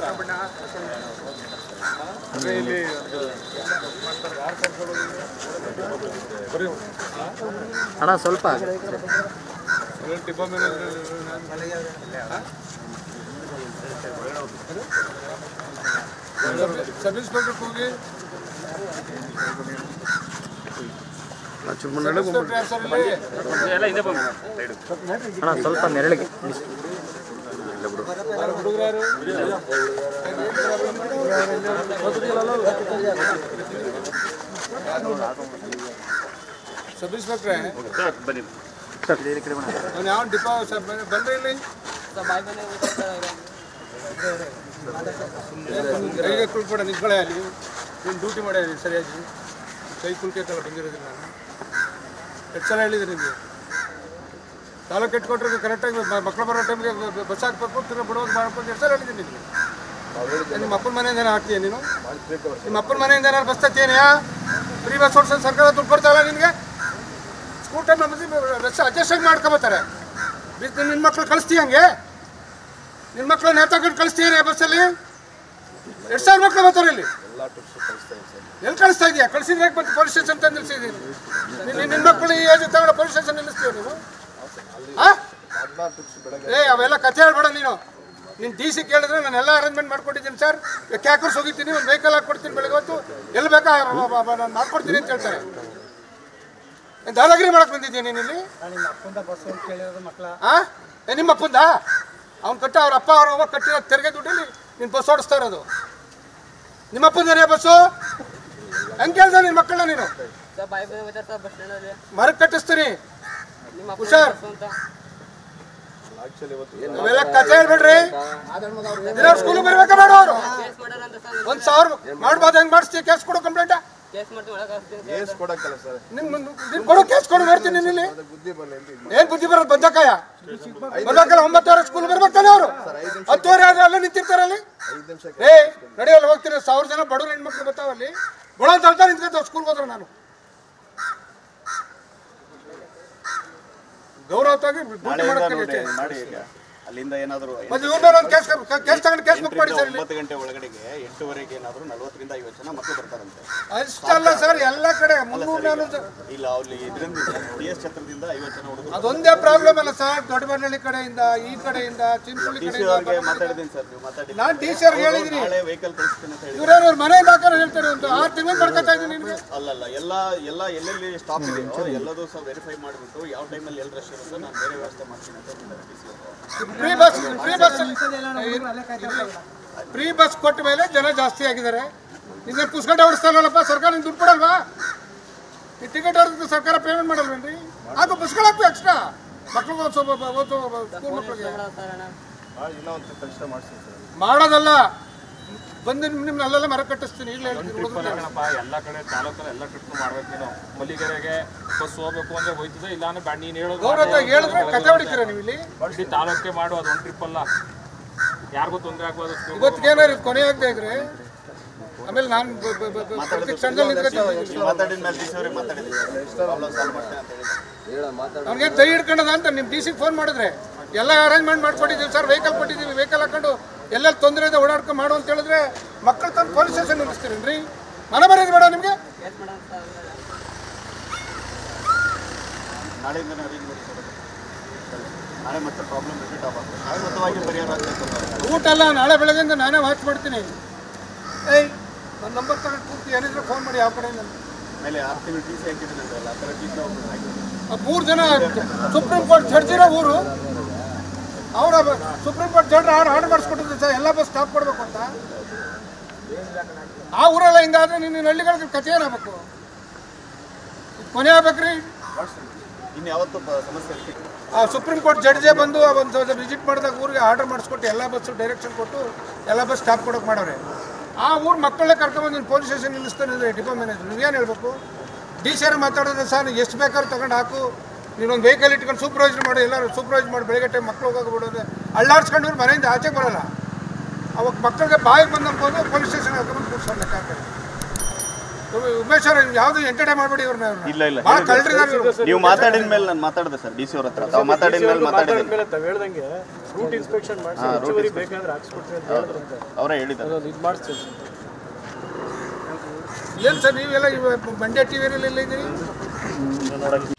ಅಂದ್ರೆ ಇಲ್ಲಿ ಅಣ್ಣ ಸ್ವಲ್ಪ ಟಿಪ್ಪಾ ಮೇಲೆ ಸಬ್ ಇನ್ಸ್ಪೆಕ್ಟರ್ ಹೋಗಿ ಚೂರು ಸಬ್ ಇನ್ಸ್ಪೆಕ್ಟರ್ ಯಾರು ಸರ್ ಇಲ್ಲಿ ಅಣ್ಣ ಸ್ವಲ್ಪ ನೆರಳಿಗೆ ಹುಡುಗರು ಸಬ್ ಇನ್ಸ್ಪೆಕ್ಟ್ರೆ ಅವ್ನು ಯಾವ ಡಿಪೋ ಸಬ್ ಬಂದ್ರಿ ಇಲ್ಲಿ ಕೈಗೆ ಕುಳ್ಕೊಡ ನಿಂತ್ಕೊಳ್ಳೆ ಅಲ್ಲಿ ನೀನು ಡ್ಯೂಟಿ ಮಾಡಿ ಸರಿಯಾಗಿ ಕೈ ಕುಲ್ಕೈತಲ್ಲ ಬಂದಿರೋದಿಲ್ಲ ನಾನು ಎಷ್ಟು ಸಲ ಹೇಳಿದೆ ನಿಮಗೆ ತಾಲೂಕು ಇಟ್ಕೊಟ್ರೆ ಕರೆಕ್ಟಾಗಿ ಮಕ್ಕಳು ಬರೋ ಟೈಮ್ಗೆ ಬಸ್ ಹಾಕ್ಬೇಕು ತಿರ್ಗಿ ಬಿಡೋದು ಮಾಡ್ಬೇಕು ಎಷ್ಟು ಸಲ ಹೇಳಿದ್ದೀನಿ ನಿಮಗೆ ನಿಮ್ಮ ಅಪ್ಪನ ಮನೆಯಿಂದ ಹಾಕ್ತೀಯ ನೀನು ನಿಮ್ಮ ಅಪ್ಪನ ಮನೆಯಿಂದ ಏನಾರು ಬಸ್ ತತ್ತೀಯಾ ಫ್ರೀ ಬಸ್ ಓಡಿಸೋ ಸರ್ಕಾರ ದುಡ್ಡು ಕೊಡ್ತಾರಲ್ಲ ನಿನಗೆ ಸ್ಕೂಟರ್ ನಮ್ಮ ರಸ್ ಅಡ್ಜಸ್ಟ್ ಆಗಿ ಮಾಡ್ಕೊಬತ್ತಾರೆ ನಿನ್ನ ಮಕ್ಳು ಕಳಿಸ್ತೀಯ ಹಂಗೆ ನಿನ್ನ ಮಕ್ಳು ನೇತಾಕೊಂಡು ಕಳಿಸ್ತೀಯ ಬಸ್ಸಲ್ಲಿ ಎಷ್ಟು ಸಾವಿರ ಮಕ್ಳು ಬರ್ತಾರೆ ಇಲ್ಲಿ ಎಲ್ಲಿ ಕಳಿಸ್ತಾ ಇದೆಯಾ ಕಳಿಸಿದ್ರೆ ಬಂದು ಪೊಲೀಸ್ ಸ್ಟೇಷನ್ ತಂದು ನಿಲ್ಸಿದ್ದೀನಿ ನಿನ್ನ ನಿನ್ನ ಮಕ್ಕಳು ಈ ಏಜ್ ತಗೊಂಡು ಪೊಲೀಸ್ ಸ್ಟೇಷನ್ ನಿಲ್ಲಿಸ್ತೀಯ ನೀವು ಆ? ಏ ಅವೆಲ್ಲ ಕಥೆ ಹೇಳ್ಬೇಡ ನೀನು ನೀನು ಡಿ ಸಿ ಕೇಳಿದ್ರೆ ನಾನು ಎಲ್ಲ ಅರೇಂಜ್ಮೆಂಟ್ ಮಾಡ್ಕೊಟ್ಟಿದ್ದೀನಿ ಸರ್ ಕ್ಯಾಕರ್ಸ್ ಹೋಗಿದ್ದೀನಿ ಒಂದು ವೆಹಿಕಲ್ ಹಾಕ್ಕೊಡ್ತೀನಿ ಬೆಳಗ್ಗೆ ಹೊತ್ತು ಎಲ್ಲಿ ಬೇಕಾ ನಾನು ಮಾಡ್ಕೊಡ್ತೀನಿ ಅಂತ ಹೇಳ್ತಾರೆ ಏನ್ ದಾದಾಗಿರಿ ಮಾಡಕ್ ಬಂದಿದ್ದೀನಿ ನೀನು ಇಲ್ಲಿ ಆ ಏ ನಿಮ್ಮ ಅಪ್ಪಂದ ಅವ್ನು ಕಟ್ಟ ಅವ್ರ ಅಪ್ಪ ಅವ್ರ ಅವ್ವ ಕಟ್ಟಿರೋ ತೆರಿಗೆ ದುಡ್ಡಲ್ಲಿ ನೀನು ಬಸ್ ಓಡಿಸ್ತಾ ಇರೋದು ನಿಮ್ಮ ಅಪ್ಪಂದೇನೇ ಬಸ್ಸು ಹೆಂಗೆ ಕೇಳ್ದೆ ನಿನ್ನ ಮಕ್ಕಳನ್ನ ನೀನು ಸರ್ ಬಾಯ್ ಬಾಯ್ ಹೋಗ್ತಾರೆ ಸರ್ ಬಸ್ ಸ್ಟ್ಯಾಂಡಲ್ಲಿ ಮರಕ್ಕೆ ಕಟ್ಟಿಸ್ತೀನಿ ನಿಮ್ಮ ಅಪ್ಪ ಹುಷಾರ್ ಬಸ್ಸು ಅಂತ ಅವೆಲ್ಲ ಕಥೆ ಹೇಳ್ಬೇಡ್ರಿ ದಿನ ಸ್ಕೂಲಿಗೆ ಬರ್ಬೇಕಾ ಬೇಡ ಅವರು ಕೇಸ್ ಮಾಡ್ಯಾರ ಅಂತ ಸರ್ ಒಂದ್ ಸಾವಿರ ಮಾಡ್ಬೋದು ಹೆಂಗ್ ಮಾಡಿಸ್ತೀಯ ಕೇಸ್ ಕೊಡು ಕಂಪ್ಲೇಂಟ್ ಕೇಸ್ ಮಾಡ್ತೀವಿ ಒಳಗೆ ಹಾಕ್ತೀನಿ ಕೇಸ್ ಕೊಡಕ್ಕಲ್ಲ ಸರ್ ನಿಮ್ ನಿಮ್ ಕೊಡು ಕೇಸ್ ಕೊಡು ನೋಡ್ತೀನಿ ನೀನು ಇಲ್ಲಿ ಬುದ್ಧಿ ಬರಲಿ ಅಂತ ಏನ್ ಬುದ್ಧಿ ಬರೋದು ಬಂದಕಾಯ ಬಂದಕ್ಕಲ್ಲ ಒಂಬತ್ತುವರೆ ಸ್ಕೂಲ್ ಬರ್ಬೇಕಾನೆ ಅವರು ಹತ್ತುವರೆ ಆದ್ರೆ ಅಲ್ಲೇ ನಿಂತಿರ್ತಾರೆ ಅಲ್ಲಿ ಐದು ನಿಮಿಷ ಏ ನಡೆಯಲ್ಲ ಹೋಗ್ತೀನಿ ಸಾವಿರ ಜನ ಬಡವ್ರ ಹೆಣ್ಮಕ್ಳು ಬರ್ತಾವಲ್ಲಿ ಬಡ ಅಂತ ಹೇಳ್ತಾ ನಿಂತ್ಕೊತಾವ ಸ್ಕೂಲ್ಗೆ ಹೋದ್ರೆ ನಾನು ಗೌರವತ್ತಾಗಿ ಡ್ಯೂಟಿ ಮಾಡಕ್ಕೆ ಮಾಡಿ ಈಗ ಅಲ್ಲಿಂದ ಏನಾದರೂ ಮತ್ತೆ ಇವ್ರ ಮೇಲೆ ಒಂದು ಕೇಸ್ ಕೇಸ್ ತಗೊಂಡು ಕೇಸ್ ಬುಕ್ ಮಾಡಿ ಸರ್ ಇಲ್ಲಿ ಒಂಬತ್ತು ಗಂಟೆ ಒಳಗಡೆಗೆ ಎಂಟೂವರೆಗೆ ಏನಾದರೂ ನಲವತ್ತರಿಂದ ಐವತ್ತು ಜನ ಮಕ್ಕಳು ಬರ್ತಾರಂತೆ ಅಷ್ಟಲ್ಲ ಸರ್ ಎಲ್ಲ ಕಡೆ ಮುನ್ನೂರು ನಾನೂರು ಜನ ಇಲ್ಲ ಅಲ್ಲಿ ಇದರಿಂದ ಡಿ ಎಸ್ ಛತ್ರದಿಂದ ಐವತ್ತು ಜನ ಹುಡುಗರು ಅದೊಂದೇ ಪ್ರಾಬ್ಲಮ್ ಅಲ್ಲ ಸರ್ ದೊಡ್ಡಬಳ್ಳಾಳಿ ಕಡೆಯಿಂದ ಈ ಕಡೆಯಿಂದ ಚಿಂಚೋಳಿ ಡಿ ಸಿ ಕಡೆಯಿಂದ ಅವ್ರಿಗೆ ಮಾತಾಡಿದ್ದೀನಿ ಸರ್ ನೀವು ಮಾತಾಡಿ ನಾನು ಡಿ ಸಿ ಅವ್ರಿಗೆ ಹೇಳಿದ್ದೀನಿ ನಾಳೆ ವೆಹಿಕಲ್ ಕಳಿಸ್ತೀನಿ ಅಂತ ಹೇಳಿ ಇವ್ರೇನು ಅವ್ರ ಮನೆಯಿಂದ ಹಾಕೋರು ಹೇಳ್ತಾರೆ ಒಂದು ಆರು ತಿಂಗಳು ಮಾಡ್ಕೊತಾ ಇದ್ದೀನಿ ನಿಮಗೆ ಅಲ್ಲಲ್ಲ ಎಲ್ಲ ಎಲ್ಲ ಎಲ್ಲೆಲ್ಲಿ ಸ್ಟಾಪ್ ಇದೆಯೋ ಎಲ್ಲದೂ ಸಹ ವೆರಿಫೈ ಮಾಡಿಬಿಟ್ಟು ಯಾವ ಟೈಮಲ್ಲಿ ಎಲ್ಲಿ ರಶ್ ಇರುತ್ತೋ ನಾನು ಬೇರೆ ವ್ಯವಸ್ಥೆ ಮಾಡ್ತೀನಿ ಅಂತ ಹೇಳಿದ್ದಾರೆ ಡಿ ಸಿ ಅವರು free bus free bus free bus ಕೊಟ್ಟ ಮೇಲೆ ಜನ ಜಾಸ್ತಿ ಆಗಿದ್ದಾರೆ ಇದನ್ನ ಪುಸ್ತಕ ಓಡಿಸ್ತಾರಲ್ಲಪ್ಪ ಸರ್ಕಾರ ನಿಮ್ಗೆ ದುಡ್ಡು ಕೊಡಲ್ವಾ ಈ ಟಿಕೆಟ್ ಹೊಡೆದು ಸರ್ಕಾರ ಪೇಮೆಂಟ್ ಮಾಡಲ್ವೇನ್ರಿ ಅದು ಬಸ್ಗಳು ಹಾಕ್ಬೇಕು ಎಕ್ಸ್ಟ್ರಾ ಮಕ್ಳಿಗೆ ಒಂದು ಸ್ವಲ್ಪ ಓದು ಸ್ಕೂಲ್ ಮಕ್ಕಳಿಗೆ ಮಾಡೋದು ಸರ್ ಅಣ್ಣ ಭಾಳ ಇನ್ನೂ ಒಂದು ತಕ್ಷಣ ಮಾಡಿಸ್ತೀನಿ ಸರ್ ಮಾಡೋದಲ್ಲ ಬಂದು ನಿಮ್ನ ಅಲ್ಲೆಲ್ಲ ಮರ ಕಟ್ಟಿಸ್ತೀನಿ ಈಗಲೇ ಹೇಳ್ತೀನಿ ಹುಡುಗರಿಗೆ. ಕಣಪ್ಪ ಎಲ್ಲ ಕಡೆ ತಾಲೂಕಲ್ಲಿ ಎಲ್ಲ ಟ್ರಿಪ್ ಮಾಡ್ಬೇಕು ನೀನು ಮಲ್ಲಿಗೆರೆಗೆ ಬಸ್ ಹೋಗ್ಬೇಕು ಅಂದ್ರೆ ಹೋಯ್ತದೆ ಇಲ್ಲ ಅಂದ್ರೆ ಬ್ಯಾಡ ನೀನು ಹೇಳೋದು ಗೌರವತ್ತಾಗಿ ಹೇಳಿದ್ರೆ ಕತೆ ಹೊಡಿತೀರಾ ನೀವು ಇಲ್ಲಿ ಇಡೀ ತಾಲೂಕೆ ಮಾಡು ಅದು ಒಂದು ಟ್ರಿಪ್ ಅಲ್ಲ ಯಾರಿಗೂ ತೊಂದರೆ ಆಗ್ಬೋದು ಇವತ್ತಿಗೆ ಏನಾರು ಕೊನೆ ಆಗದೆ ಇದ್ರೆ ಆಮೇಲೆ ನಾನು ಪ್ರತಿ ಕ್ಷಣದಲ್ಲಿ ನಿಂತ್ಕೊತೀನಿ ನೀವು ಮಾತಾಡಿದ ಮೇಲೆ ಡಿ ಸಿ ಅವ್ರಿಗೆ ಮಾತಾಡಿದ್ದೀನಿ ಪ್ರಾಬ್ಲಮ್ ಸಾಲ್ವ್ ಮಾಡ್ತೇನೆ ಅಂತ ಹೇಳಿದ್ರು ಅವ್ನಿಗೆ ದೈ ಹಿಡ್ಕೊಂಡದ ಅಂತ ನಿಮ್ಮ ಡಿ ಸಿಗೆ ಫೋನ್ ಮಾಡಿದ್ರೆ ಎಲ್ಲ ಅರೇಂಜ್ಮೆಂಟ್ ಮಾಡ್ಕೊಟ್ಟಿದ್ದೀವಿ ಸರ್ ವೆಹಿಕಲ್ ಕೊಟ್ಟಿದ್ದೀವಿ ವೆಹಿಕಲ್ ಹಾಕೊಂಡು ಎಲ್ಲೆಲ್ಲಿ ತೊಂದರೆ ಇದೆ ಓಡಾಡ್ಕೊಂಡು ಮಾಡು ಅಂತ ಹೇಳಿದ್ರೆ ಮಕ್ಕಳು ತಂದು ಪೊಲೀಸ್ ಸ್ಟೇಷನ್ ನಿಲ್ಲಿಸ್ತೀರೇನ್ರಿ ಮನೆ ಬರೋದು ಬೇಡ ನಿಮಗೆ ಕೇಸ್ ಮಾಡೋದು ಸರ್ ನಾಳೆಯಿಂದ ಅರೇಂಜ್ ಮಾಡಿ ಸರ್ ನಾಳೆ ಮತ್ತೆ ಪ್ರಾಬ್ಲಮ್ ರಿಪೀಟ್ ಆಗಬಾರ್ದು ಶಾಶ್ವತವಾಗಿ ಪರಿಹಾರ ಆಗಬೇಕು ಊಟ ಅಲ್ಲ ನಾಳೆ ಬೆಳಗ್ಗೆಯಿಂದ ನಾನೇ ವಾಚ್ ಮಾಡ್ತೀನಿ ಏಯ್ ನನ್ನ ನಂಬರ್ ತಗೊಂಡು ಪೂರ್ತಿ ಏನಿದ್ರೆ ಫೋನ್ ಮಾಡಿ ಯಾವ ಕಡೆಯಿಂದ ಆಮೇಲೆ ಆರು ತಿಂಗಳು ಟಿ ಸಿ ಹಾಕಿದ್ದೀನಿ ಅಂತಲ್ಲ ಆ ಥರ ಟಿ ಸಿ ಒಬ್ಬರು ಹಾಕಿದ್ದೀನಿ ಆ ಮೂರು ಜನ ಸುಪ್ರೀಂ ಕೋರ್ಟ್ ಜಡ್ಜ್ ಇರೋ ಊರು ಅವರ supreme court judge order order ಮಾಡಿಸ್ಕೊಟ್ಟಿದ್ರು ಸರ್ ಎಲ್ಲ ಬಸ್ ಸ್ಟಾಪ್ ಕೊಡಬೇಕು ಅಂತ ಆ ಊರೆಲ್ಲ ಹಿಂಗಾದ್ರೆ ನಿನ್ನ ಹಳ್ಳಿಗಳಿಗೆ ಕಥೆ ಏನಾಗಬೇಕು ಕೊನೆ ಆಗ್ಬೇಕ್ರಿ ಇನ್ನು ಯಾವತ್ತೂ ಬ- ಸಮಸ್ಯೆ ಇರ್ತಿತ್ತು ಆ ಸುಪ್ರೀಂ ಕೋರ್ಟ್ ಜಡ್ಜೇ ಬಂದು ಆ ಒಂದು ವಿಸಿಟ್ ಮಾಡಿದಾಗ ಊರಿಗೆ ಆರ್ಡರ್ ಮಾಡಿಸ್ಕೊಟ್ಟು ಎಲ್ಲ ಬಸ್ಸು ಡೈರೆಕ್ಷನ್ ಕೊಟ್ಟು ಎಲ್ಲ ಬಸ್ ಸ್ಟಾಪ್ ಕೊಡೋಕೆ ಮಾಡೋರೆ ಆ ಊರು ಮಕ್ಕಳೇ ಕರ್ಕೊಂಬಂದು ನೀನು ಪೊಲೀಸ್ ಸ್ಟೇಷನ್ ನಿಲ್ಲಿಸ್ತಾನೆ ಡಿಪೋ ಮ್ಯಾನೇಜರ್ ನೀವೇನು ಹೇಳ್ಬೇಕು ಡಿ ಸಿ ಆರ್ ಮಾತಾಡಿದ್ರೆ ಸರ್ ಎಷ್ಟು ಬೇಕಾದ್ರೂ ತಗೊಂಡು ಹಾಕು ನೀನೊಂದು ವೆಹಿಕಲ್ ಇಟ್ಕೊಂಡು ಸೂಪರ್ವೈಸರ್ ಮಾಡಿ ಎಲ್ಲರೂ ಸೂಪರ್ವೈಸ್ ಮಾಡಿ ಬೆಳಗ್ಗೆ ಟೈಮ್ ಮಕ್ಳು ಹೋಗೋಕೆ ಬಿಡೋದು ಅಳ್ಳಾಡ್ಸ್ಕೊಂಡು ಇವ್ರು ಮನೆಯಿಂದ ಆಚೆ ಬರೋಲ್ಲ ಅವಾಗ ಮಕ್ಕಳಿಗೆ ಬಾಯಿಗೆ ಬಂದು ಅನ್ಬೋದು ಪೊಲೀಸ್ ಸ್ಟೇಷನ್ ಹಾಕೊಂಡು ಕೂರ್ಸೋಣ ಲೆಕ್ಕ ಹಾಕಿ ಉಮೇಶ್ ಅವ್ರು ಯಾವುದು ಎಂಟರ್ಟೈನ್ ಮಾಡಬೇಡಿ ಇವ್ರನ್ನ ಇಲ್ಲ, ಇಲ್ಲ. ಭಾಳ ಕಳ್ರಿದ್ದಾರೆ ಇವ್ರು ನೀವು ಮಾತಾಡಿದ ಮೇಲೆ ನಾನು ಮಾತಾಡಿದೆ ಸರ್ ಡಿ ಸಿ ಅವ್ರ ಹತ್ರ ತಾವು ಮಾತಾಡಿದ ಮೇಲೆ ಮಾತಾಡಿದ್ದೀನಿ ಮೇಲೆ ತಾವ್ ಹೇಳ್ದಂಗೆ ರೂಟ್ ಇನ್ಸ್ಪೆಕ್ಷನ್ ಮಾಡಿಸಿ ಹಾ, route ಹೆಚ್ಚುವರಿ ಬೇಕಾದ್ರೆ ಹಾಕ್ಸ್ಕೊಟ್ರಿ ಅಂತ ಹೇಳಿದ್ರಂತೆ ಅವರೇ ಹೇಳಿದ್ದಾರೆ ಅದೊಂದು ಇದು ಮಾಡಿಸ್ತೀವಿ ಏನು ಸರ್ ನೀವೆಲ್ಲ ಇವ ಮಂಡ್ಯ ಟಿ ವಿಯಲ್ಲಿ ಎಲ್ಲ ಇದ್ದೀರಿ